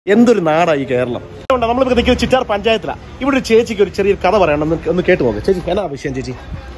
എന്തൊരു നാടായി കേരളം അതുകൊണ്ടാ നമ്മളിപ്പോൾ നിൽക്കുന്നത് ചിറ്റാർ പഞ്ചായത്തിലാണ് ഇവിടെ ഒരു ചേച്ചിക്ക് ഒരു ചെറിയൊരു കഥ പറയണം ഒന്ന് ഒന്ന് കേട്ട് നോക്ക് ചേച്ചി എന്നാ വിഷയം ചേച്ചി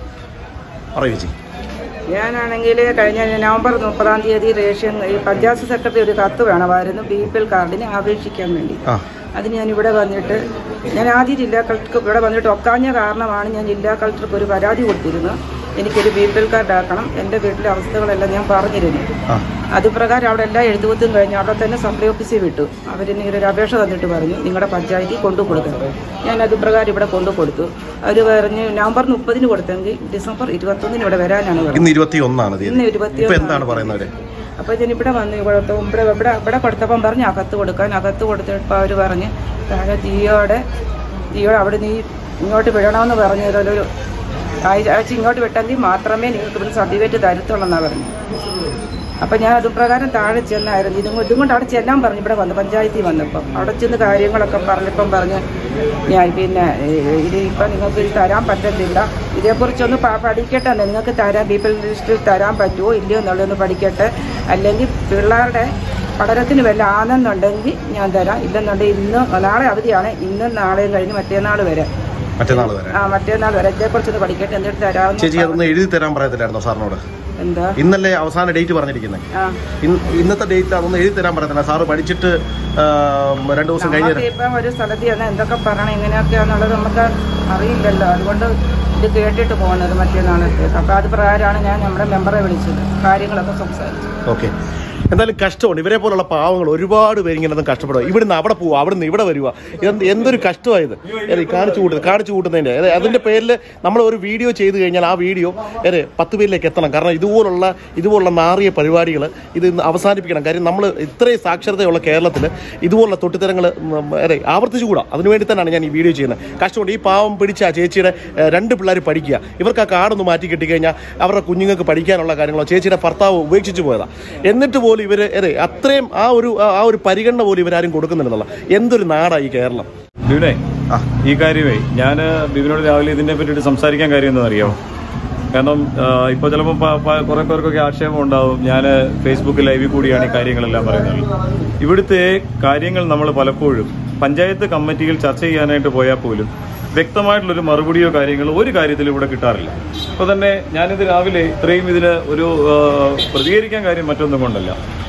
പറയൂ ചേച്ചി ഞാനാണെങ്കിൽ കഴിഞ്ഞ നവംബർ മുപ്പതാം തീയതി റേഷൻ ഈ പഞ്ചായത്ത് സെക്രട്ടറി ഒരു കത്ത് വേണമായിരുന്നു ബി പി എൽ കാർഡിന് അപേക്ഷിക്കാൻ വേണ്ടി ആ അതിന് ഞാൻ ഇവിടെ വന്നിട്ട് ഞാൻ ആദ്യം ജില്ലാ കളക്ടർക്ക് ഇവിടെ വന്നിട്ട് ഒക്കാഞ്ഞ കാരണമാണ് ഞാൻ ജില്ലാ കളക്ടർക്ക് ഒരു പരാതി കൊടുത്തിരുന്നു എനിക്കൊരു ബി പി എൽ കാർഡ് ആക്കണം എൻ്റെ വീട്ടിലെ അവസ്ഥകളെല്ലാം ഞാൻ പറഞ്ഞിരുന്നു ആ അതുപ്രകാരം അവിടെ എല്ലാ എഴുതുകുത്തും കഴിഞ്ഞ് അവിടെ തന്നെ സപ്ലൈ ഓഫീസിൽ വിട്ടു അവർ ഒരു അപേക്ഷ തന്നിട്ട് പറഞ്ഞു നിങ്ങളുടെ പഞ്ചായത്തിൽ കൊണ്ടു കൊടുക്കണം ഞാൻ അതുപ്രകാരം ഇവിടെ കൊണ്ടു കൊടുത്തു അവർ പറഞ്ഞ് നവംബർ മുപ്പതിന് കൊടുത്തെങ്കിൽ ഡിസംബർ ഇരുപത്തൊന്നിന് ഇവിടെ വരാനാണ് പറഞ്ഞത് ഇന്ന് ഇരുപത്തി ഒന്നാണ് തീയതി ഇന്ന് ഇരുപത്തി ഇപ്പൊ എന്താണ് പറയുന്നവര് അപ്പോൾ ഞാൻ ഇവിടെ വന്ന് ഇവിടെ ഇവിടെ ഇവിടെ ഇവിടെ കൊടുത്തപ്പം പറഞ്ഞ് അകത്ത് കൊടുക്കാൻ അകത്ത് കൊടുത്തപ്പോൾ അവർ പറഞ്ഞ് താഴെ ജിയോടെ ജിയോ അവിടെ നീ ഇങ്ങോട്ട് വിടണമെന്ന് പറഞ്ഞു ഒരു ആഴ്ച ആഴ്ച ഇങ്ങോട്ട് വിട്ടെങ്കിൽ മാത്രമേ നിങ്ങൾക്ക് ഇവിടെ സർട്ടിഫിക്കറ്റ് തരത്തുള്ളെന്നാണ് പറഞ്ഞു അപ്പം ഞാൻ അതുപ്രകാരം താഴെ ചെന്നായിരുന്നു ഇതും ഇതും കൊണ്ട് അവിടെ ചെല്ലാൻ പറഞ്ഞു ഇവിടെ വന്നു പഞ്ചായത്തിൽ വന്നപ്പം അവിടെ ചെന്ന് കാര്യങ്ങളൊക്കെ പറഞ്ഞപ്പം പറഞ്ഞ് ഞാൻ പിന്നെ ഏഹ്, ഇത് ഇപ്പം നിങ്ങൾക്ക് ഇത് തരാൻ പറ്റത്തില്ല ഇതേക്കുറിച്ചൊന്ന് പ- പഠിക്കട്ടെ നിങ്ങൾക്ക് തരാൻ പീപ്പിൾ ലിസ്റ്റിൽ തരാൻ പറ്റുമോ ഇല്ലയോ എന്നുള്ളതൊന്ന് പഠിക്കട്ടെ അല്ലെങ്കിൽ പിള്ളേരുടെ പഠനത്തിന് വല്ല ആണെന്നുണ്ടെങ്കിൽ ഞാൻ തരാം ഇല്ലെന്നുണ്ടെങ്കിൽ ഇന്ന് നാളെ അവധിയാണ് ഇന്നും നാളെയും കഴിഞ്ഞ് മറ്റേനാൾ വരെ മറ്റന്നാൾ വരെ ആ മറ്റേനാൾ വരെ ഇതേക്കുറിച്ചൊന്ന് പഠിക്കട്ടെ എന്നിട്ട് തരാമെന്ന് ചേച്ചി അതൊന്ന് എഴുതി തരാൻ പറയത്തില്ലായിരുന്നോ സാറിനോട് എന്താ ഇന്നല്ലേ അവസാന ഡേറ്റ് പറഞ്ഞിരിക്കുന്നത് ആ ഇന്നത്തെ ഡേറ്റ് അതൊന്ന് എഴുതി തരാൻ പറയത്തില്ല സാറ് പഠിച്ചിട്ട് ആ, രണ്ടു ദിവസം കഴിഞ്ഞ് നമുക്ക് ഇപ്പം ഒരു സ്ഥലത്ത് ചെന്ന് എന്തൊക്കെ പറയണം എങ്ങനെയൊക്കെയാന്നുള്ളത് നമുക്ക് അറിയില്ലല്ലോ അതുകൊണ്ട് ഇത് കേട്ടിട്ട് പോകുന്നത് മറ്റേ നാളത്തേക്ക് അപ്പോൾ അത് പ്രകാരമാണ് ഞാൻ നമ്മുടെ മെമ്പറെ വിളിച്ചത് കാര്യങ്ങളൊക്കെ സംസാരിച്ചു ഓക്കെ എന്തായാലും കഷ്ടമുണ്ട് ഇവരെ പോലുള്ള പാവങ്ങൾ ഒരുപാട് പേര് ഇങ്ങനെ ഒന്നും കഷ്ടപ്പെടുക ഇവിടുന്ന് അവിടെ പോവുക അവിടുന്ന് ഇവിടെ വരിക എന്ത് എന്തൊരു കഷ്ടമായത് ഏത് കാണിച്ചു കൂട്ടുന്നത് കാണിച്ചു കൂട്ടുന്നതിൻ്റെ അതെ അതിൻ്റെ പേരിൽ നമ്മൾ ഒരു വീഡിയോ ചെയ്ത് കഴിഞ്ഞാൽ ആ വീഡിയോ അതെ പത്ത് പേരിലേക്ക് എത്തണം കാരണം ഇതുപോലുള്ള ഇതുപോലുള്ള നാറിയ പരിപാടികൾ ഇത് ഇന്ന് അവസാനിപ്പിക്കണം കാര്യം നമ്മൾ ഇത്രയും സാക്ഷരതയുള്ള കേരളത്തിൽ ഇതുപോലുള്ള തൊട്ടിത്തരങ്ങൾ അതെ ആവർത്തിച്ചുകൂടാ അതിനുവേണ്ടി തന്നെയാണ് ഞാൻ ഈ വീഡിയോ ചെയ്യുന്നത് കഷ്ടമുണ്ട് ഈ പാവം പിടിച്ച ആ ചേച്ചിയുടെ ഏഹ്, രണ്ട് പിള്ളേർ പഠിക്കുക ഇവർക്ക് ആ കാർഡൊന്ന് മാറ്റി കിട്ടിക്കഴിഞ്ഞാൽ അവരുടെ കുഞ്ഞുങ്ങൾക്ക് പഠിക്കാനുള്ള കാര്യങ്ങളോ ചേച്ചിയുടെ ഭർത്താവ് ഉപേക്ഷിച്ച് പോയതാ എന്നിട്ട് പോലും ഇവർ അതെ അത്രയും ആ ഒരു ആ ഒരു പരിഗണന പോലും ഇവരാരും കൊടുക്കുന്നില്ലെന്നുള്ള എന്തൊരു നാടായി കേരളം ബിബിനെ ഈ കാര്യമേ ഞാൻ ബിബിനോട് രാവിലെ ഇതിനെ പറ്റിയിട്ട് സംസാരിക്കാൻ കാര്യം എന്താ അറിയാമോ കാരണം ഇപ്പോൾ ചിലപ്പോൾ കുറെ പേർക്കൊക്കെ ആക്ഷേപം ഉണ്ടാവും ഞാൻ ഫേസ്ബുക്ക് ലൈവിൽ കൂടിയാണ് ഈ കാര്യങ്ങളെല്ലാം പറയുന്നത് ഇവിടുത്തെ കാര്യങ്ങൾ നമ്മൾ പലപ്പോഴും പഞ്ചായത്ത് കമ്മിറ്റിയിൽ ചർച്ച ചെയ്യാനായിട്ട് പോയാൽ പോലും വ്യക്തമായിട്ടുള്ളൊരു മറുപടിയോ കാര്യങ്ങളോ ഒരു കാര്യത്തിലും ഇവിടെ കിട്ടാറില്ല അപ്പോൾ തന്നെ ഞാനിത് രാവിലെ ഇത്രയും ഇതിന് ഒരു ആ, പ്രതികരിക്കാൻ കാര്യം മറ്റൊന്നും കൊണ്ടല്ല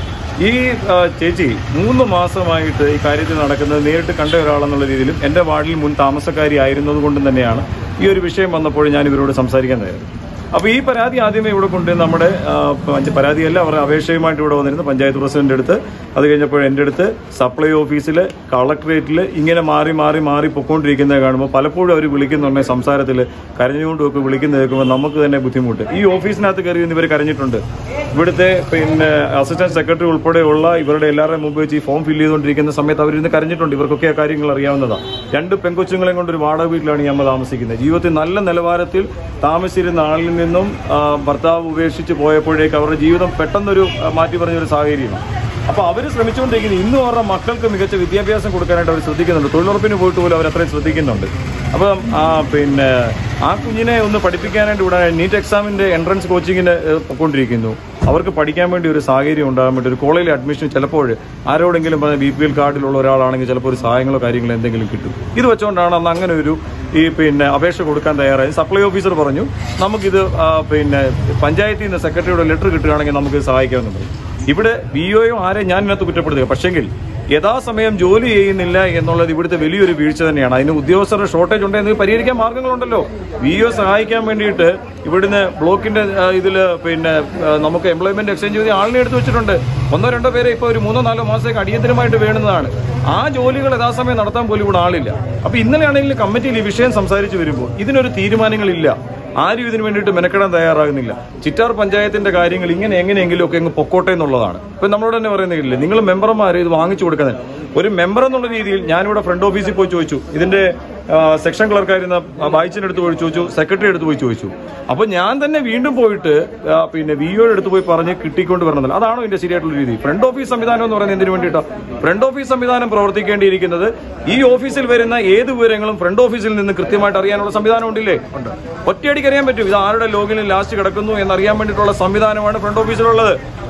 ഈ ആ, ചേച്ചി മൂന്ന് മാസമായിട്ട് ഈ കാര്യത്തിൽ നടക്കുന്നത് നേരിട്ട് കണ്ട ഒരാളെന്നുള്ള രീതിയിലും എൻ്റെ വാർഡിൽ മുൻ താമസക്കാരി ആയിരുന്നത് കൊണ്ടും തന്നെയാണ് ഈ ഒരു വിഷയം വന്നപ്പോൾ ഞാൻ ഇവരോട് സംസാരിക്കാൻ തയ്യാറ് അപ്പോൾ ഈ പരാതി ആദ്യമേ ഇവിടെ കൊണ്ട് നമ്മുടെ ആ, പഞ്ച- പരാതിയല്ല അവർ അപേക്ഷയുമായിട്ട് ഇവിടെ വന്നിരുന്നു പഞ്ചായത്ത് പ്രസിഡന്റ് അടുത്ത് അത് കഴിഞ്ഞപ്പോൾ എൻ്റെ അടുത്ത് സപ്ലൈ ഓഫീസിൽ കളക്ടറേറ്റിൽ ഇങ്ങനെ മാറി മാറി മാറി പൊക്കോണ്ടിരിക്കുന്നത് കാണുമ്പോൾ പലപ്പോഴും അവർ വിളിക്കുന്നുണ്ട് സംസാരത്തിൽ കരഞ്ഞുകൊണ്ടൊക്കെ വിളിക്കുന്നത് കേൾക്കുമ്പോൾ നമുക്ക് തന്നെ ബുദ്ധിമുട്ട് ഈ ഓഫീസിനകത്ത് കയറി ഇവർ കരഞ്ഞിട്ടുണ്ട് ഇവിടുത്തെ പിന്നെ അസിസ്റ്റന്റ് സെക്രട്ടറി ഉൾപ്പെടെയുള്ള ഇവരുടെ എല്ലാവരുടെയും മുമ്പ് വെച്ച് ഈ ഫോം ഫില്ല് ചെയ്തുകൊണ്ടിരിക്കുന്ന സമയത്ത് അവരിന്ന് കരഞ്ഞിട്ടുണ്ട് ഇവർക്കൊക്കെ ആ കാര്യങ്ങൾ അറിയാവുന്നതാണ് രണ്ട് പെങ്കൊച്ചുങ്ങളെയും കൊണ്ട് ഒരു വാടക വീട്ടിലാണ് ഈ അമ്മ താമസിക്കുന്നത് ജീവിതത്തിൽ നല്ല നിലവാരത്തിൽ താമസിച്ചിരുന്ന ആളിൽ നിന്നും ആ, ഭർത്താവ് ഉപേക്ഷിച്ച് പോയപ്പോഴേക്ക് അവരുടെ ജീവിതം പെട്ടെന്നൊരു ആ, മാറ്റി പറഞ്ഞൊരു സാഹചര്യമാണ് അപ്പോൾ അവർ ശ്രമിച്ചുകൊണ്ടിരിക്കുന്നത് ഇന്നും അവരുടെ മക്കൾക്ക് മികച്ച വിദ്യാഭ്യാസം കൊടുക്കാനായിട്ട് അവർ ശ്രദ്ധിക്കുന്നുണ്ട് തൊഴിലുറപ്പിന് പോയിട്ട് പോലും അവർ അത്രയും ശ്രദ്ധിക്കുന്നുണ്ട് അപ്പം ആ പിന്നെ ആ കുഞ്ഞിനെ ഒന്ന് പഠിപ്പിക്കാനായിട്ട് ഇവിടെ നീറ്റ് എക്സാമിന്റെ എൻട്രൻസ് കോച്ചിങ്ങിന് ഏഹ്, പൊയ്ക്കൊണ്ടിരിക്കുന്നു അവർക്ക് പഠിക്കാൻ വേണ്ടി ഒരു സാഹചര്യം ഉണ്ടാകാൻ വേണ്ടി ഒരു കോളേജിൽ അഡ്മിഷൻ ചിലപ്പോൾ ആരോടെങ്കിലും പറഞ്ഞ ബി പി എൽ കാർഡിലുള്ള ഒരാളാണെങ്കിൽ ചിലപ്പോൾ ഒരു സഹായങ്ങളോ കാര്യങ്ങളോ എന്തെങ്കിലും കിട്ടും ഇത് വെച്ചുകൊണ്ടാണ് അന്ന് അങ്ങനെ ഒരു ഈ പിന്നെ അപേക്ഷ കൊടുക്കാൻ തയ്യാറായി സപ്ലൈ ഓഫീസർ പറഞ്ഞു നമുക്കിത് ആ, പിന്നെ പഞ്ചായത്തിൽ നിന്ന് സെക്രട്ടറിയുടെ ലെറ്റർ കിട്ടുകയാണെങ്കിൽ നമുക്ക് സഹായിക്കാമെന്ന് പറയും ഇവിടെ ബി ഒയോ ആരെയും ഞാൻ ഇതിനകത്ത് കുറ്റപ്പെടുത്തുക പക്ഷെങ്കിൽ യഥാസമയം ജോലി ചെയ്യുന്നില്ല എന്നുള്ളത് ഇവിടുത്തെ വലിയൊരു വീഴ്ച തന്നെയാണ് അതിന് ഉദ്യോഗസ്ഥരുടെ ഷോർട്ടേജ് ഉണ്ടെങ്കിൽ പരിഹരിക്കാൻ മാർഗങ്ങളുണ്ടല്ലോ വി ഒ സഹായിക്കാൻ വേണ്ടിയിട്ട് ഇവിടുന്ന് ബ്ലോക്കിന്റെ ആ, ഇതില് പിന്നെ ആ, നമുക്ക് എംപ്ലോയ്മെന്റ് എക്സ്ചേഞ്ച് ചെയ്ത് ആളിനെ എടുത്തു വെച്ചിട്ടുണ്ട് ഒന്നോ രണ്ടോ പേരെ ഇപ്പോൾ ഒരു മൂന്നോ നാലോ മാസത്തേക്ക് അടിയന്തരമായിട്ട് വേണ്ടുന്നതാണ് ആ ജോലികൾ യഥാസമയം നടത്താൻ പോലും ഇവിടെ ആളില്ല അപ്പൊ ഇന്നലെയാണെങ്കിൽ കമ്മിറ്റിയിൽ ഈ വിഷയം സംസാരിച്ചു വരുമ്പോൾ ഇതിനൊരു തീരുമാനങ്ങളില്ല ആരും ഇതിനു വേണ്ടിയിട്ട് മെനക്കെടാൻ തയ്യാറാകുന്നില്ല ചിറ്റാർ പഞ്ചായത്തിന്റെ കാര്യങ്ങൾ ഇങ്ങനെ എങ്ങനെയെങ്കിലും ഒക്കെ അങ്ങ് പൊക്കോട്ടെ എന്നുള്ളതാണ് ഇപ്പൊ നമ്മളോട് തന്നെ പറയുന്നില്ലേ നിങ്ങൾ മെമ്പർമാർ ഇത് വാങ്ങിച്ചു കൊടുക്കുന്നത് ഒരു മെമ്പർ എന്നുള്ള രീതിയിൽ ഞാനിവിടെ ഫ്രണ്ട് ഓഫീസിൽ പോയി ചോദിച്ചു ഇതിന്റെ ആ, സെക്ഷൻ ക്ലർക്കായിരുന്ന വായിച്ചിന്റെ അടുത്ത് പോയി ചോദിച്ചു സെക്രട്ടറി അടുത്ത് പോയി ചോദിച്ചു അപ്പൊ ഞാൻ തന്നെ വീണ്ടും പോയിട്ട് ആ, പിന്നെ വി ഒയുടെ അടുത്ത് പോയി പറഞ്ഞ് കിട്ടിക്കൊണ്ട് വരണമെന്നില്ല അതാണോ ഇതിന്റെ ശരിയായിട്ടുള്ള രീതി ഫ്രണ്ട് ഓഫീസ് സംവിധാനം എന്ന് പറയുന്നത് എന്തിനു വേണ്ടിയിട്ടാണ് ഫ്രണ്ട് ഓഫീസ് സംവിധാനം പ്രവർത്തിക്കേണ്ടിയിരിക്കുന്നത് ഈ ഓഫീസിൽ വരുന്ന ഏത് വിവരങ്ങളും ഫ്രണ്ട് ഓഫീസിൽ നിന്ന് കൃത്യമായിട്ട് അറിയാനുള്ള സംവിധാനം ഉണ്ടില്ലേ ഒറ്റയടിക്ക് അറിയാൻ പറ്റും ഇത് ആരുടെ ലോഗിനിൽ ലാസ്റ്റ് കിടക്കുന്നു എന്നറിയാൻ വേണ്ടിയിട്ടുള്ള സംവിധാനമാണ് ഫ്രണ്ട് ഓഫീസിലുള്ളത്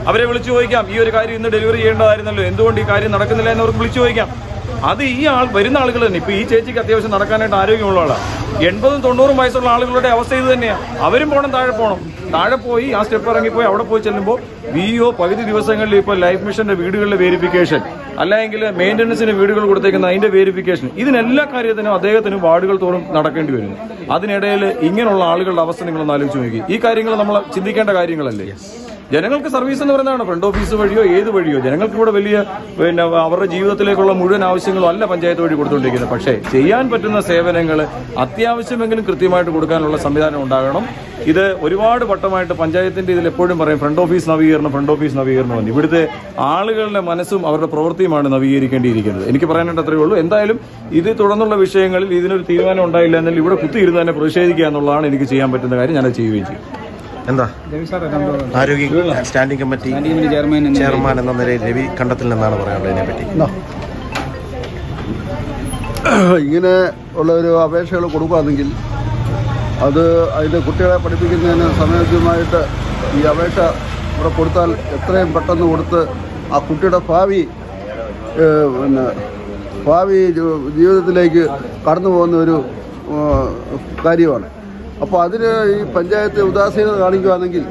അവരെ വിളിച്ചു ചോദിക്കാം ഈ ഒരു കാര്യം ഇന്ന് ഡെലിവറി ചെയ്യേണ്ടതായിരുന്നല്ലോ എന്തുകൊണ്ട് ഈ കാര്യം നടക്കുന്നില്ല എന്ന് അവർക്ക് വിളിച്ചു ചോദിക്കാം അത് ഈ ആൾ വരുന്ന ആളുകൾ തന്നെ ഇപ്പൊ ഈ ചേച്ചിക്ക് അത്യാവശ്യം നടക്കാനായിട്ട് ആരോഗ്യമുള്ള ആളാണ് എൺപതും തൊണ്ണൂറും വയസ്സുള്ള ആളുകളുടെ അവസ്ഥ ഇത് തന്നെയാണ് അവരും പോകണം താഴെ പോകണം താഴെ പോയി ആ സ്റ്റെപ്പ് ഇറങ്ങിപ്പോയി അവിടെ പോയി ചെല്ലുമ്പോൾ വി ഒ പകുതി ദിവസങ്ങളിൽ ഇപ്പോൾ ലൈഫ് മിഷന്റെ വീടുകളിലെ വേരിഫിക്കേഷൻ അല്ലെങ്കിൽ മെയിൻ്റനൻസിന് വീടുകൾ കൊടുത്തേക്കുന്ന അതിന്റെ വേരിഫിക്കേഷൻ ഇതിനെല്ലാ കാര്യത്തിനും അദ്ദേഹത്തിന് വാർഡുകൾ തോറും നടക്കേണ്ടി വരുന്നു അതിനിടയിൽ ഇങ്ങനെയുള്ള ആളുകളുടെ അവസ്ഥ നിങ്ങളൊന്ന് ആലോചിച്ച് നോക്കി ഈ കാര്യങ്ങൾ നമ്മൾ ചിന്തിക്കേണ്ട കാര്യങ്ങളല്ലേ ജനങ്ങൾക്ക് സർവീസ് എന്ന് പറയുന്നതാണ് ഫ്രണ്ട് ഓഫീസ് വഴിയോ ഏത് വഴിയോ ജനങ്ങൾക്ക് ഇവിടെ വലിയ പിന്നെ അവരുടെ ജീവിതത്തിലേക്കുള്ള മുഴുവൻ ആവശ്യങ്ങളും അല്ല പഞ്ചായത്ത് വഴി കൊടുത്തുകൊണ്ടിരിക്കുന്നത് പക്ഷേ ചെയ്യാൻ പറ്റുന്ന സേവനങ്ങൾ അത്യാവശ്യമെങ്കിലും കൃത്യമായിട്ട് കൊടുക്കാനുള്ള സംവിധാനം ഉണ്ടാകണം ഇത് ഒരുപാട് വട്ടമായിട്ട് പഞ്ചായത്തിന്റെ ഇതിൽ എപ്പോഴും പറയും ഫ്രണ്ട് ഓഫീസ് നവീകരണം ഫ്രണ്ട് ഓഫീസ് നവീകരണം എന്ന് ഇവിടുത്തെ ആളുകളുടെ മനസ്സും അവരുടെ പ്രവൃത്തിയുമാണ് നവീകരിക്കേണ്ടിയിരിക്കുന്നത് എനിക്ക് പറയാനായിട്ട് അത്രയേ ഉള്ളൂ എന്തായാലും ഇത് തുടർന്നുള്ള വിഷയങ്ങളിൽ ഇതിനൊരു തീരുമാനം ഉണ്ടായില്ല എന്നാൽ ഇവിടെ കുത്തിയിരുന്ന് തന്നെ പ്രതിഷേധിക്കുക എന്നുള്ളതാണ് എനിക്ക് ചെയ്യാൻ പറ്റുന്ന കാര്യം ഞാനത് ചെയ്യുകയും ചെയ്യും എന്താ ആരോഗ്യ സ്റ്റാൻഡിംഗ് കമ്മിറ്റി ചെയർമാൻ എന്ന നിലയിൽ രവി കണ്ടത്തിൽ നിന്നാണ് പറയാനുള്ളത് ഇതിനെപ്പറ്റി ഇങ്ങനെ ഉള്ള ഒരു അപേക്ഷകൾ കൊടുക്കുകയാണെങ്കിൽ അത് അതിൻ്റെ കുട്ടികളെ പഠിപ്പിക്കുന്നതിന് സമയോചിതമായിട്ട് ഈ അപേക്ഷ ഇവിടെ കൊടുത്താൽ എത്രയും പെട്ടെന്ന് കൊടുത്ത് ആ കുട്ടിയുടെ ഭാവി ഏഹ്, പിന്നെ ഭാവി ജീ- ജീവിതത്തിലേക്ക് കടന്നു പോകുന്ന ഒരു ഏഹ്, കാര്യമാണ് അപ്പോൾ അതിന് ഈ പഞ്ചായത്ത് ഉദാസീനത കാണിക്കുകയാണെങ്കിൽ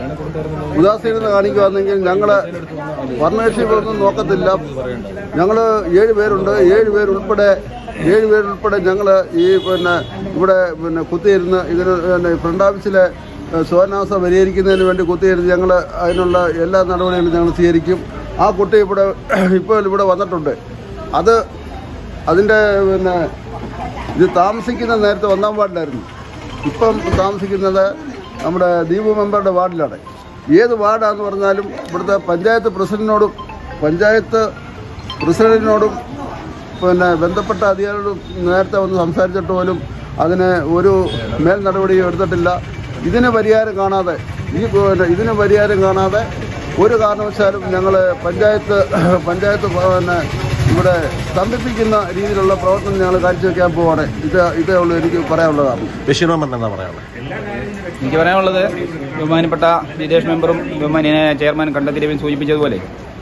ഉദാസീനത കാണിക്കുകയാണെങ്കിൽ ഞങ്ങൾ വർണ്ണേഷിപ്പൊന്നും നോക്കത്തില്ല ഞങ്ങൾ ഏഴ് പേരുണ്ട് ഏഴ് പേരുൾപ്പെടെ ഏഴ് പേരുൾപ്പെടെ ഞങ്ങൾ ഈ പിന്നെ ഇവിടെ പിന്നെ കുത്തിയിരുന്ന് ഇതിന് പിന്നെ ഫ്രണ്ട് ഓഫീസിലെ ഏഹ്, ശോധനാവസ്ഥ പരിഹരിക്കുന്നതിന് വേണ്ടി കുത്തിയിരുന്ന് ഞങ്ങൾ അതിനുള്ള എല്ലാ നടപടികളും ഞങ്ങൾ സ്വീകരിക്കും ആ കുട്ടി ഇവിടെ ഇപ്പോൾ ഇവിടെ വന്നിട്ടുണ്ട് അത് അതിൻ്റെ പിന്നെ ഇത് താമസിക്കുന്ന നേരത്തെ ഒന്നാം വാർഡിലായിരുന്നു ഇപ്പം താമസിക്കുന്നത് നമ്മുടെ ദീപു മെമ്പറുടെ വാർഡിലാണ് ഏത് വാർഡാന്ന് പറഞ്ഞാലും ഇവിടുത്തെ പഞ്ചായത്ത് പ്രസിഡന്റിനോടും പഞ്ചായത്ത് പ്രസിഡന്റിനോടും പിന്നെ ബന്ധപ്പെട്ട അധികാരികളോടും നേരത്തെ ഒന്ന് സംസാരിച്ചിട്ട് പോലും അതിന് ഒരു മേൽ നടപടിയും എടുത്തിട്ടില്ല ഇതിന് പരിഹാരം കാണാതെ ഈ പിന്നെ ഇതിന് പരിഹാരം കാണാതെ ഒരു കാരണവശാലും ഞങ്ങൾ പഞ്ചായത്ത് പഞ്ചായത്ത് പിന്നെ ഇവിടെ സ്തംഭിപ്പിക്കുന്ന രീതിയിലുള്ള പ്രവർത്തനം ഞങ്ങൾ കാഴ്ചവെക്കാൻ പോവാണ് ഇത് ഇതേ ഉള്ളൂ എനിക്ക് പറയാനുള്ള കാരണം ബഷീർ മെമ്പർ എന്താ പറയാനുള്ളത് എനിക്ക് പറയാനുള്ളത് ബഹുമാനപ്പെട്ട വിദേശ മെമ്പറും ബഹുമാനിയെ ചെയർമാൻ കണ്ടെത്തിരവൻ സൂചിപ്പിച്ചതുപോലെ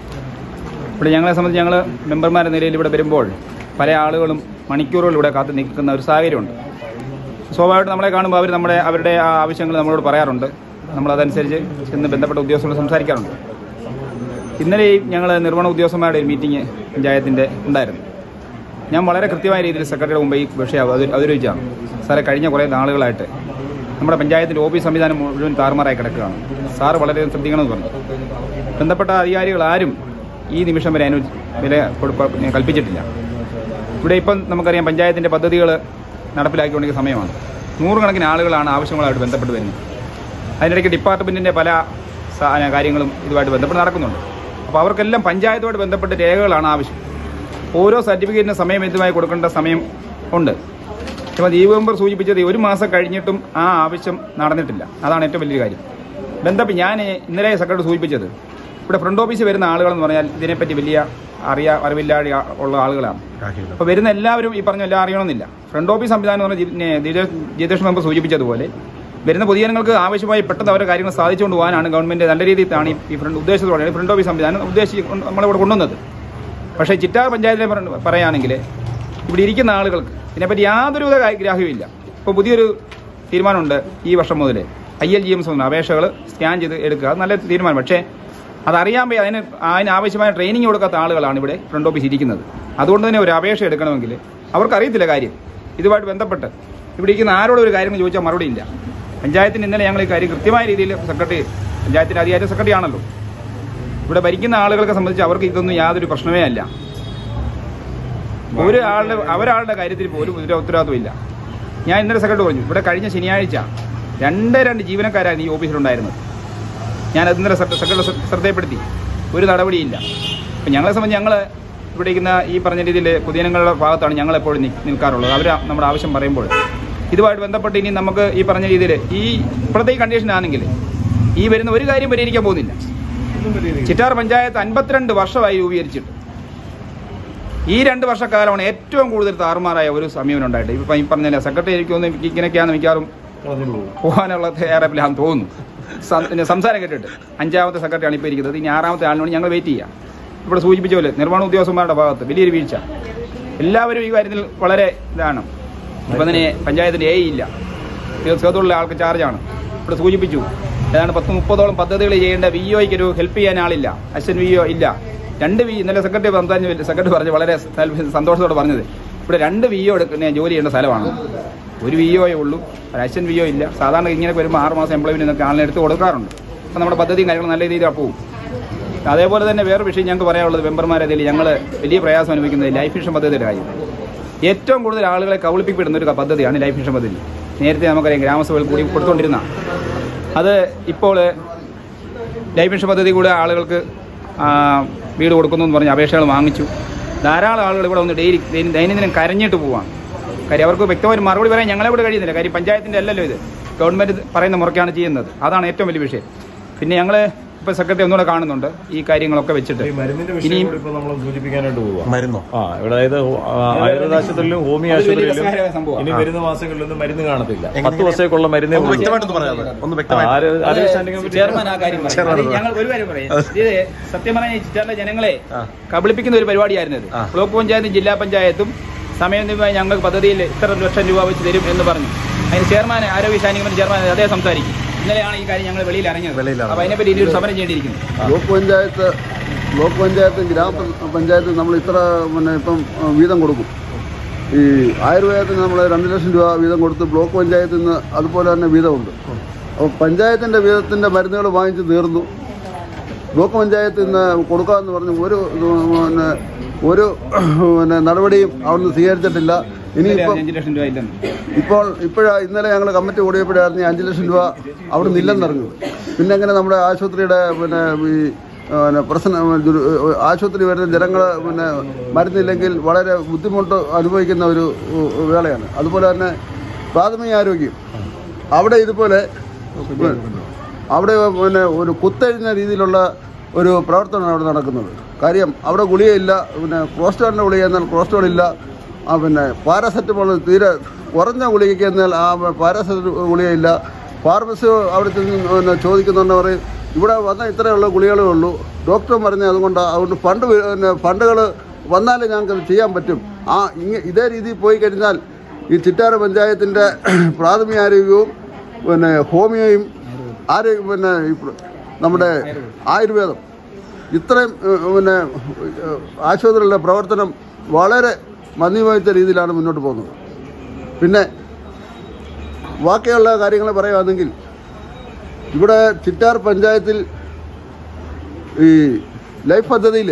ഇവിടെ ഞങ്ങളെ സംബന്ധിച്ച് ഞങ്ങൾ മെമ്പർമാരുടെ നിലയിൽ ഇവിടെ വരുമ്പോൾ പല ആളുകളും മണിക്കൂറുകൾ ഇവിടെ കാത്തു നിൽക്കുന്ന ഒരു സാഹചര്യമുണ്ട് സ്വാഭാവികമായിട്ട് നമ്മളെ കാണുമ്പോൾ അവർ നമ്മുടെ അവരുടെ ആ ആവശ്യങ്ങൾ നമ്മളോട് പറയാറുണ്ട് നമ്മളതനുസരിച്ച് ചെന്ന് ബന്ധപ്പെട്ട ഉദ്യോഗസ്ഥരോട് സംസാരിക്കാറുണ്ട് ഇന്നലെയും ഞങ്ങൾ നിർവഹണ ഉദ്യോഗസ്ഥന്മാരുടെ ഒരു മീറ്റിംഗ് പഞ്ചായത്തിൻ്റെ ഉണ്ടായിരുന്നു ഞാൻ വളരെ കൃത്യമായ രീതിയിൽ സെക്രട്ടറിയുടെ മുമ്പ് ഈ വിഷയം അവതരി- അവതരിപ്പിച്ചാണ് സാറെ കഴിഞ്ഞ കുറേ നാളുകളായിട്ട് നമ്മുടെ പഞ്ചായത്തിൻ്റെ ഓഫീസ് സംവിധാനം മുഴുവൻ താറുമാറായി കിടക്കുകയാണ് സാറ് വളരെ ശ്രദ്ധിക്കണമെന്ന് പറഞ്ഞു ബന്ധപ്പെട്ട അധികാരികൾ ആരും ഈ നിമിഷം വരെ അതിന് വില കൊടുക്ക കൽപ്പിച്ചിട്ടില്ല ഇവിടെ ഇപ്പം നമുക്കറിയാം പഞ്ചായത്തിൻ്റെ പദ്ധതികൾ നടപ്പിലാക്കിക്കൊണ്ടിരിക്കുന്ന സമയമാണ് നൂറുകണക്കിന് ആളുകളാണ് ആവശ്യങ്ങളുമായിട്ട് ബന്ധപ്പെട്ട് വരുന്നത് അതിനിടയ്ക്ക് ഡിപ്പാർട്ട്മെൻറ്റിൻ്റെ പല സ- കാര്യങ്ങളും ഇതുമായിട്ട് ബന്ധപ്പെട്ട് നടക്കുന്നുണ്ട് അപ്പോൾ അവർക്കെല്ലാം പഞ്ചായത്തുമായിട്ട് ബന്ധപ്പെട്ട രേഖകളാണ് ആവശ്യം ഓരോ സർട്ടിഫിക്കറ്റിന് സമയം ഇതുമായി കൊടുക്കേണ്ട സമയം ഉണ്ട് ഇപ്പോൾ ദീപ് മെമ്പർ സൂചിപ്പിച്ചത് ഒരു മാസം കഴിഞ്ഞിട്ടും ആ ആവശ്യം നടന്നിട്ടില്ല അതാണ് ഏറ്റവും വലിയ കാര്യം ബന്ധപ്പെട്ട് ഞാൻ ഇന്നലെ സെക്രട്ടറി സൂചിപ്പിച്ചത് ഇവിടെ ഫ്രണ്ട് ഓഫീസിൽ വരുന്ന ആളുകളെന്ന് പറഞ്ഞാൽ ഇതിനെപ്പറ്റി വലിയ അറിയാ അറിവില്ലാതെ ഉള്ള ആളുകളാണ് അപ്പോൾ വരുന്ന എല്ലാവരും ഈ പറഞ്ഞ എല്ലാം അറിയണമെന്നില്ല ഫ്രണ്ട് ഓഫീസ് സംവിധാനം എന്ന് പറഞ്ഞാൽ ജിതേഷ് മെമ്പർ സൂചിപ്പിച്ചതുപോലെ വരുന്ന പൊതുജനങ്ങൾക്ക് ആവശ്യമായി പെട്ടെന്ന് അവരുടെ കാര്യങ്ങൾ സാധിച്ചുകൊണ്ട് പോകാനാണ് ഗവൺമെന്റ് നല്ല രീതിയിലാണ് ഈ ഫ്രണ്ട് ഉദ്ദേശത്തോടെയാണ് ഫ്രണ്ട് ഓഫീസ് സംവിധാനം ഉദ്ദേശിച്ച് കൊണ്ട് നമ്മളിവിടെ കൊണ്ടുവന്നത് പക്ഷേ ചിറ്റാർ പഞ്ചായത്തിലെ പറ- പറയുകയാണെങ്കിൽ ഇവിടെ ഇരിക്കുന്ന ആളുകൾക്ക് ഇതിനെപ്പറ്റി യാതൊരുവിധ കാ- ഗ്രാഹ്യവുമില്ല ഇപ്പോൾ പുതിയൊരു തീരുമാനമുണ്ട് ഈ വർഷം മുതൽ ഐ എൽ ജി എം അപേക്ഷകൾ സ്കാൻ ചെയ്ത് എടുക്കുക അത് നല്ല തീരുമാനം പക്ഷേ അതറിയാൻ വയ്യ അതിന് അതിന് ആവശ്യമായ ട്രെയിനിങ് കൊടുക്കാത്ത ആളുകളാണ് ഇവിടെ ഫ്രണ്ട് ഓഫീസ് ഇരിക്കുന്നത് അതുകൊണ്ട് തന്നെ ഒരു അപേക്ഷ എടുക്കണമെങ്കിൽ അവർക്ക് അറിയത്തില്ല കാര്യം ഇതുമായിട്ട് ബന്ധപ്പെട്ട് ഇവിടെ ഇരിക്കുന്ന ആരോടും ഒരു കാര്യം ചോദിച്ചാൽ മറുപടി ഇല്ല പഞ്ചായത്തിന് ഇന്നലെ ഞങ്ങൾ ഈ കാര്യം കൃത്യമായ രീതിയിൽ സെക്രട്ടറി പഞ്ചായത്തിന്റെ അധികാരി സെക്രട്ടറി ആണല്ലോ ഇവിടെ ഭരിക്കുന്ന ആളുകളെ സംബന്ധിച്ച് അവർക്ക് ഇതൊന്നും യാതൊരു പ്രശ്നമേ അല്ല ഒരു ആളുടെ ഒരാളുടെ കാര്യത്തിൽ പോലും ഒരു ഉത്തരവാദിത്വം ഇല്ല ഞാൻ ഇന്നലെ സെക്രട്ടറി പറഞ്ഞു ഇവിടെ കഴിഞ്ഞ ശനിയാഴ്ച രണ്ട് രണ്ട് ജീവനക്കാരാണ് ഈ ഓഫീസിലുണ്ടായിരുന്നത് ഞാൻ അത് ഇന്നലെ സെക്ര- സെക്രട്ടറി ശ്ര- ശ്രദ്ധയപ്പെടുത്തി ഒരു നടപടിയില്ല അപ്പം ഞങ്ങളെ സംബന്ധിച്ച് ഞങ്ങൾ ഇവിടെ ഇരിക്കുന്ന ഈ പറഞ്ഞ രീതിയിൽ പൊതുജനങ്ങളുടെ ഭാഗത്താണ് ഞങ്ങൾ എപ്പോഴും നി- നിൽക്കാറുള്ളത് അവർ നമ്മുടെ ആവശ്യം പറയുമ്പോൾ ഇതുമായിട്ട് ബന്ധപ്പെട്ട് ഇനി നമുക്ക് ഈ പറഞ്ഞ രീതിയിൽ ഈ ഇപ്പോഴത്തെ ഈ കണ്ടീഷനാണെങ്കിൽ ഈ വരുന്ന ഒരു കാര്യം പരിഹരിക്കാൻ പോകുന്നില്ല ചിറ്റാർ പഞ്ചായത്ത് അൻപത്തിരണ്ട് വർഷമായി രൂപീകരിച്ചിട്ട് ഈ രണ്ട് വർഷക്കാലമാണ് ഏറ്റവും കൂടുതൽ താറുമാറായ ഒരു സമീപനം ഇപ്പം ഈ പറഞ്ഞ സെക്രട്ടറി എനിക്കൊന്നും ഇങ്ങനെയൊക്കെയാണ് മിക്കവാറും പോകാനുള്ള തയ്യാറെടുപ്പിലാന്ന് തോന്നുന്നു സം- പിന്നെ സംസാരം കേട്ടിട്ട് അഞ്ചാമത്തെ സെക്രട്ടറിയാണ് ഇപ്പോൾ ഇരിക്കുന്നത് ഇനി ആറാമത്തെ ആളിനോട് ഞങ്ങൾ വെയിറ്റ് ചെയ്യാം ഇവിടെ സൂചിപ്പിച്ച പോലെ നിർമ്മാണ ഉദ്യോഗസ്ഥന്മാരുടെ ഭാഗത്ത് വലിയൊരു വീഴ്ച എല്ലാവരും ഈ കാര്യത്തിൽ വളരെ ഇതാണ് ഇപ്പം തന്നെ പഞ്ചായത്തിൻ്റെ എ ഇല്ല തീർച്ചയായിട്ടുള്ള ആൾക്ക് ചാർജാണ് ഇവിടെ സൂചിപ്പിച്ചു ഏതാണ്ട് പത്ത് മുപ്പതോളം പദ്ധതികൾ ചെയ്യേണ്ട വി ഒയ്ക്ക് ഒരു ഹെൽപ്പ് ചെയ്യാൻ ആളില്ല അസിസ്റ്റന്റ് വി ഒ ഇല്ല രണ്ട് വി ഇന്നലെ സെക്രട്ടറി സംസാരിച്ച് സെക്രട്ടറി പറഞ്ഞു വളരെ സൽ- സന്തോഷത്തോടെ പറഞ്ഞത് ഇവിടെ രണ്ട് വി ഒ എടുക്കുന്ന ജോലി ചെയ്യേണ്ട സ്ഥലമാണ് ഒരു വി ഒയെ ഉള്ളൂ ഒരു അസിസ്റ്റന്റ് വി ഒ ഇല്ല സാധാരണ ഇങ്ങനെ വരുമ്പോൾ ആറ് മാസം എംപ്ലോയ്മെന്റ് എന്നൊക്കെ ആളിനെ എടുത്ത് കൊടുക്കാറുണ്ട് അപ്പം നമ്മുടെ പദ്ധതിയും കാര്യങ്ങളും നല്ല രീതിയിൽ പോവും അതേപോലെ തന്നെ വേറെ വിഷയം ഞങ്ങൾക്ക് പറയാനുള്ളത് മെമ്പർമാരെ ഇതിൽ ഞങ്ങൾ വലിയ പ്രയാസം അനുഭവിക്കുന്നത് ലൈഫ് മിഷൻ പദ്ധതിയുടെ കാര്യം ഏറ്റവും കൂടുതൽ ആളുകളെ കബളിപ്പിക്കപ്പെടുന്ന ഒരു പദ്ധതിയാണ് ലൈഫ് മിഷൻ പദ്ധതി നേരത്തെ നമുക്കറിയാം ഗ്രാമസഭയിൽ കൂടി കൊടുത്തുകൊണ്ടിരുന്ന അത് ഇപ്പോൾ ലൈഫ് മിഷൻ പദ്ധതി കൂടെ ആളുകൾക്ക് ആ, വീട് കൊടുക്കുന്നു എന്ന് പറഞ്ഞ് അപേക്ഷകൾ വാങ്ങിച്ചു ധാരാളം ആളുകൾ ഇവിടെ വന്ന് ഡെയിലി ദൈനം- ദൈനംദിനം കരഞ്ഞിട്ട് പോവാണ് കാര്യം അവർക്ക് വ്യക്തമായി മറുപടി പറയാൻ ഞങ്ങളെ ഇവിടെ കഴിയുന്നില്ല കാര്യം പഞ്ചായത്തിൻ്റെ അല്ലല്ലോ ഇത് ഗവൺമെൻറ് പറയുന്ന മുറയ്ക്കാണ് ചെയ്യുന്നത് അതാണ് ഏറ്റവും വലിയ വിഷയം പിന്നെ ഞങ്ങൾ ഇപ്പോൾ സെക്രട്ടറി ഒന്നുകൂടെ കാണുന്നുണ്ട് ഈ കാര്യങ്ങളൊക്കെ വെച്ചിട്ട് ഈ മരുന്നിന്റെ വിഷയം ഇനിയും കൂടി ഇപ്പൊ നമ്മൾ സൂചിപ്പിക്കാനായിട്ട് പോവുക മരുന്നോ ആ ഇവിടെ അതായത് ആ, ആയുർവേദ ആശുപത്രിയിലും ഹോമിയോ അത് വലിയ ആശുപത്രിയിലും രസകരമായ സംഭവമാണ്. ഇനി വരുന്ന മാസങ്ങളിലൊന്നും മരുന്ന് കാണത്തില്ല പത്ത് ദിവസത്തേക്കുള്ള മരുന്നേ ഒന്ന് ഉള്ളൂ. വ്യക്തമായിട്ടൊന്ന് പറയാമോ ഒന്ന് ആ, വ്യക്തമായിട്ട് ആര് ആരോഗ്യ സ്റ്റാൻഡിംഗ് കമ്മിറ്റി ചെയർമാൻ ആ കാര്യം പറയും. അത് ഞങ്ങൾ ഒരു കാര്യം പറയാം ഇത് സത്യം പറഞ്ഞാൽ ഈ ചിറ്റാറിലെ ജനങ്ങളെ കബളിപ്പിക്കുന്ന ഒരു പരിപാടിയായിരുന്നു ഇത് ബ്ലോക്ക് പഞ്ചായത്തും ജില്ലാ പഞ്ചായത്തും സമയനിധമായി ഞങ്ങൾക്ക് പദ്ധതിയിൽ ഇത്ര ലക്ഷം രൂപ വെച്ച് തരും എന്ന് പറഞ്ഞു അതിന് ചെയർമാൻ ആരോഗ്യ സ്റ്റാൻഡിംഗ് കമ്മിറ്റി ചെയർമാൻ അതേ സംസാരിക്കും ഇന്നലെയാണ് ഈ കാര്യം ഞങ്ങൾ വെളിയിൽ ഇറങ്ങിയത് വെളിയിലിറങ്ങി. അപ്പോൾ അതിനെപ്പറ്റി ഇനി ഒരു സമരം ചെയ്യേണ്ടിയിരിക്കുന്നു ബ്ലോക്ക് പഞ്ചായത്ത് ബ്ലോക്ക് പഞ്ചായത്ത് ഗ്രാമ പഞ്ചായത്ത് നമ്മൾ ഇത്ര പിന്നെ ഇപ്പം ആ, വീതം കൊടുക്കും ഈ ആയുർവേദത്തിന് നമ്മൾ രണ്ട് ലക്ഷം രൂപ വീതം കൊടുത്ത് ബ്ലോക്ക് പഞ്ചായത്തിൽ നിന്ന് അതുപോലെ തന്നെ വീതമുണ്ട് അപ്പോൾ പഞ്ചായത്തിൻ്റെ വീതത്തിൻ്റെ മരുന്നുകൾ വാങ്ങിച്ച് തീർന്നു ബ്ലോക്ക് പഞ്ചായത്തിൽ നിന്ന് കൊടുക്കാമെന്ന് പറഞ്ഞ് ഒരു ഇത് പിന്നെ ഒരു പിന്നെ നടപടിയും അവിടുന്ന് സ്വീകരിച്ചിട്ടില്ല ഇനിയിപ്പം അഞ്ച് ലക്ഷം രൂപ ഇല്ലെന്ന് ഇപ്പോൾ ഇപ്പോഴാ ഇന്നലെ ഞങ്ങൾ കമ്മിറ്റി കൂടിയപ്പോഴായിരുന്നു ഈ അഞ്ച് ലക്ഷം രൂപ അവിടെ നില്ലെന്നറിഞ്ഞു പിന്നെ എങ്ങനെ നമ്മുടെ ആശുപത്രിയുടെ പിന്നെ ഈ പിന്നെ പ്രശ്നം ദുരു- ആശുപത്രി വരുന്ന ജനങ്ങൾ പിന്നെ മരുന്നില്ലെങ്കിൽ വളരെ ബുദ്ധിമുട്ട് അനുഭവിക്കുന്ന ഒരു ഉ- വേളയാണ് അതുപോലെ തന്നെ പ്രാഥമിക ആരോഗ്യം അവിടെ ഇതുപോലെ അവിടെ പിന്നെ ഒരു കുത്തഴിഞ്ഞ രീതിയിലുള്ള ഒരു പ്രവർത്തനമാണ് അവിടെ നടക്കുന്നത് കാര്യം അവിടെ ഗുളികയില്ല പിന്നെ ക്രോസ്റ്റോളിൻ്റെ ഗുളിക എന്നാൽ ക്രോസ്റ്റോൾ ഇല്ല ആ പിന്നെ പാരാസെറ്റമോൾ തീരെ കുറഞ്ഞ ഗുളികയ്ക്ക് എന്നാൽ ആ പാരാസെറ്റ ഗുളികയില്ല ഫാർമസി അവിടെ ചെന്ന് പിന്നെ ചോദിക്കുന്നുണ്ട് പറയും ഇവിടെ വന്ന ഇത്രയുള്ള ഗുളികളേ ഉള്ളൂ ഡോക്ടർ പറഞ്ഞ അതുകൊണ്ട് അതുകൊണ്ട് ഫണ്ട് വി- പിന്നെ ഫണ്ടുകൾ വന്നാലേ ഞങ്ങൾക്ക് ചെയ്യാൻ പറ്റും ആ ഇങ്ങ ഇതേ രീതിയിൽ പോയി കഴിഞ്ഞാൽ ഈ ചിറ്റാറ് പഞ്ചായത്തിൻ്റെ പ്രാഥമിക ആരോഗ്യവും പിന്നെ ഹോമിയോയും ആരോഗ്യം പിന്നെ ഈ പ്ര- നമ്മുടെ ആയുർവേദം ഇത്രയും ഏഹ്, പിന്നെ ഏഹ്, ആശുപത്രികളുടെ പ്രവർത്തനം വളരെ മന്ദിമയത്ത രീതിയിലാണ് മുന്നോട്ട് പോകുന്നത് പിന്നെ ബാക്കിയുള്ള കാര്യങ്ങൾ പറയുകയാണെങ്കിൽ ഇവിടെ ചിറ്റാർ പഞ്ചായത്തിൽ ഈ ലൈഫ് പദ്ധതിയിൽ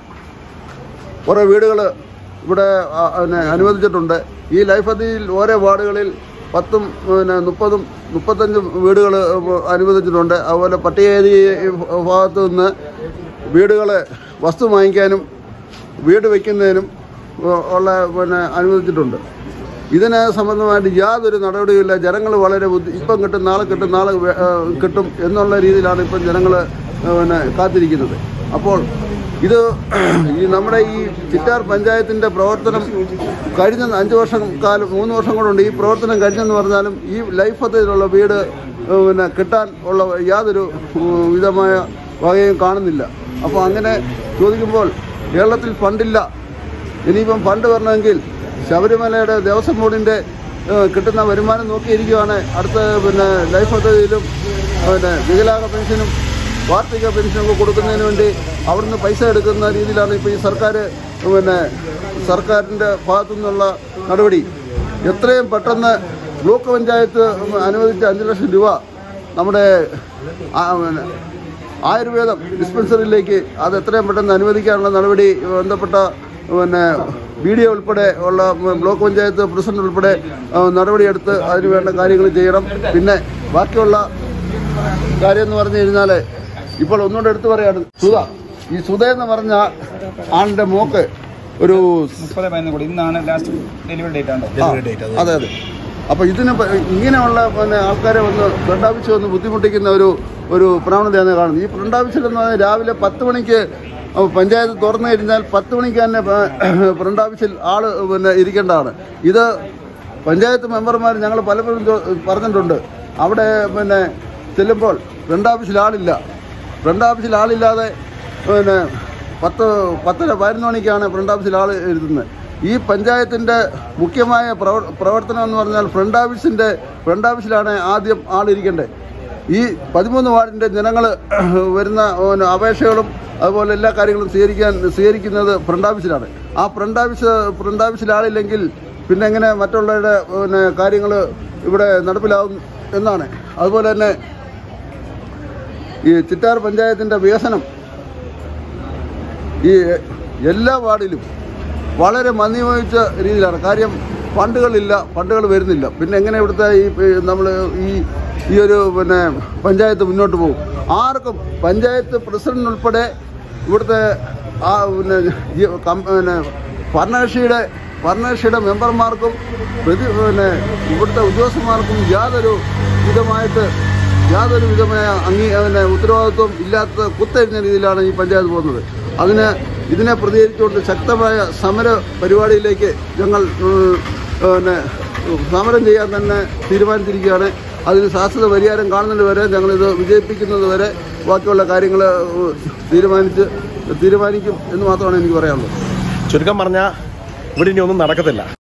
കുറേ വീടുകൾ ഇവിടെ ആ, പിന്നെ അനുവദിച്ചിട്ടുണ്ട് ഈ ലൈഫ് പദ്ധതിയിൽ ഓരോ വാർഡുകളിൽ പത്തും പിന്നെ മുപ്പതും മുപ്പത്തഞ്ചും വീടുകൾ അനുവദിച്ചിട്ടുണ്ട് അതുപോലെ പട്ടികജാതി ഭാഗത്തു നിന്ന് വീടുകൾ വസ്തു വാങ്ങിക്കാനും വീട് വയ്ക്കുന്നതിനും ഉ- ഉള്ള പിന്നെ അനുവദിച്ചിട്ടുണ്ട് ഇതിന് സംബന്ധമായിട്ട് യാതൊരു നടപടിയുമില്ല ജനങ്ങൾ വളരെ ബുദ്ധി ഇപ്പം കിട്ടും നാളെ കിട്ടും നാളെ വേ- ആ, കിട്ടും എന്നുള്ള രീതിയിലാണ് ഇപ്പം ജനങ്ങൾ പിന്നെ കാത്തിരിക്കുന്നത് അപ്പോൾ ഇത് ഈ നമ്മുടെ ഈ ചിറ്റാർ പഞ്ചായത്തിൻ്റെ പ്രവർത്തനം കഴിഞ്ഞ അഞ്ച് വർഷം കാലം മൂന്ന് വർഷം കൊണ്ടുണ്ട് ഈ പ്രവർത്തനം കഴിഞ്ഞെന്ന് പറഞ്ഞാലും ഈ ലൈഫ് പദ്ധതിയിലുള്ള വീട് ഏഹ്, പിന്നെ കിട്ടാൻ ഉള്ള യാതൊരു ഉം, വിധമായ വകയും കാണുന്നില്ല അപ്പോൾ അങ്ങനെ ചോദിക്കുമ്പോൾ കേരളത്തിൽ ഫണ്ടില്ല ഇനിയിപ്പം ഫണ്ട് വരണമെങ്കിൽ ശബരിമലയുടെ ദേവസ്വം ബോർഡിൻ്റെ ഏഹ്, കിട്ടുന്ന വരുമാനം നോക്കിയിരിക്കുകയാണ് അടുത്ത പിന്നെ ലൈഫ് പദ്ധതിയിലും പിന്നെ വികലാംഗ പെൻഷനും വാർഷിക പെൻഷനൊക്കെ കൊടുക്കുന്നതിന് വേണ്ടി അവിടുന്ന് പൈസ എടുക്കുന്ന രീതിയിലാണ് ഇപ്പോൾ ഈ സർക്കാർ പിന്നെ സർക്കാരിൻ്റെ ഭാഗത്തു നിന്നുള്ള നടപടി എത്രയും പെട്ടെന്ന് ബ്ലോക്ക് പഞ്ചായത്ത് അനുവദിച്ച അഞ്ച് ലക്ഷം രൂപ നമ്മുടെ ആ, പിന്നെ ആയുർവേദം ഡിസ്പെൻസറിയിലേക്ക് അത് എത്രയും പെട്ടെന്ന് അനുവദിക്കാനുള്ള നടപടി ബന്ധപ്പെട്ട പിന്നെ വീഡിയോ ഉൾപ്പെടെ ഉള്ള ബ്ലോക്ക് പഞ്ചായത്ത് പ്രസിഡന്റ് ഉൾപ്പെടെ ആ, നടപടിയെടുത്ത് അതിന് വേണ്ട കാര്യങ്ങൾ ചെയ്യണം പിന്നെ ബാക്കിയുള്ള കാര്യം എന്ന് പറഞ്ഞു കഴിഞ്ഞാൽ ഇപ്പോൾ ഒന്നുകൂടെ എടുത്തു പറയാണ് സുധ ഈ സുധ എന്ന് പറഞ്ഞ ആളിൻ്റെ മോക്ക് ഒരു മുപ്പത് പതിനൊന്ന് കൂടി ഇന്നാണ് ലാസ്റ്റ് ഡെലിവറി ഡേറ്റ് ആണ് ആ, അതെ അതെ അപ്പോൾ ഇതിന് പ- ഇങ്ങനെയുള്ള പിന്നെ ആൾക്കാരെ ഒന്ന് ബ്ലഡ് ആവശ്യം ഒന്ന് ബുദ്ധിമുട്ടിക്കുന്ന ഒരു ഒരു പ്രവണതയാണ് കാണുന്നത് ഈ ബ്ലഡ് ആവശ്യം എന്ന് പറഞ്ഞാൽ രാവിലെ പത്ത് മണിക്ക് പഞ്ചായത്ത് തുറന്നു കഴിഞ്ഞാൽ പത്ത് മണിക്ക് തന്നെ ബ്ലഡ് ആവശ്യത്തിൽ ആള് പിന്നെ ഇരിക്കേണ്ടതാണ് ഇത് പഞ്ചായത്ത് മെമ്പർമാർ ഞങ്ങൾ പലപ്പോഴും ചോ- പറഞ്ഞിട്ടുണ്ട് അവിടെ പിന്നെ ചെല്ലുമ്പോൾ ഫ്രണ്ട് ഓഫീസിൽ ആളില്ല ഫ്രണ്ട് ഓഫീസിൽ ആളില്ലാതെ പിന്നെ പത്ത് പത്തര പതിനൊന്ന് മണിക്കാണ് ഫ്രണ്ട് ഓഫീസിൽ ആൾ എഴുതുന്നത് ഈ പഞ്ചായത്തിൻ്റെ മുഖ്യമായ പ്രവ പ്രവർത്തനം എന്ന് പറഞ്ഞാൽ ഫ്രണ്ട് ഓഫീസിൻ്റെ ഫ്രണ്ട് ഓഫീസിലാണ് ആദ്യം ആളിരിക്കേണ്ടത് ഈ പതിമൂന്ന് വാർഡിൻ്റെ ജനങ്ങൾ വരുന്ന പിന്നെ അപേക്ഷകളും അതുപോലെ എല്ലാ കാര്യങ്ങളും സ്വീകരിക്കാൻ സ്വീകരിക്കുന്നത് ഫ്രണ്ട് ഓഫീസിലാണ് ആ ഫ്രണ്ട് ഓഫീസ് ഫ്രണ്ട് ഓഫീസിൽ ആളില്ലെങ്കിൽ പിന്നെ എങ്ങനെ മറ്റുള്ളവരുടെ പിന്നെ കാര്യങ്ങൾ ഇവിടെ നടപ്പിലാവും എന്നാണ് അതുപോലെ തന്നെ ഈ ചിറ്റാർ പഞ്ചായത്തിൻ്റെ വികസനം ഈ എല്ലാ വാർഡിലും വളരെ മന്ദിമോഹിച്ച രീതിയിലാണ് കാര്യം ഫണ്ടുകളില്ല ഫണ്ടുകൾ വരുന്നില്ല പിന്നെ എങ്ങനെ ഇവിടുത്തെ ഈ നമ്മൾ ഈ ഈ ഒരു പിന്നെ പഞ്ചായത്ത് മുന്നോട്ട് പോകും ആർക്കും പഞ്ചായത്ത് പ്രസിഡന്റ് ഉൾപ്പെടെ ഇവിടുത്തെ ആ പിന്നെ ഈ കം- പിന്നെ ഭരണകക്ഷിയുടെ ഭരണകക്ഷിയുടെ മെമ്പർമാർക്കും പ്രതി പിന്നെ ഇവിടുത്തെ ഉദ്യോഗസ്ഥന്മാർക്കും യാതൊരു വിധമായിട്ട് യാതൊരു വിധമായ അംഗീ പിന്നെ ഉത്തരവാദിത്വം ഇല്ലാത്ത കുത്തഴിഞ്ഞ രീതിയിലാണ് ഈ പഞ്ചായത്ത് പോകുന്നത് അതിന് ഇതിനെ പ്രതികരിച്ചുകൊണ്ട് ശക്തമായ സമര പരിപാടിയിലേക്ക് ഞങ്ങൾ ഉം, പിന്നെ സമരം ചെയ്യാൻ തന്നെ തീരുമാനിച്ചിരിക്കുകയാണ് അതിന് ശാശ്വത പരിഹാരം കാണുന്നത് വരെ ഞങ്ങളിത് വിജയിപ്പിക്കുന്നത് വരെ ബാക്കിയുള്ള കാര്യങ്ങൾ ഉം, തീരുമാനിച്ച് തീരുമാനിക്കും എന്ന് മാത്രമാണ് എനിക്ക് പറയാനുള്ളത് ചുരുക്കം പറഞ്ഞാൽ ഇവിടെ ഇനി ഒന്നും നടക്കത്തില്ല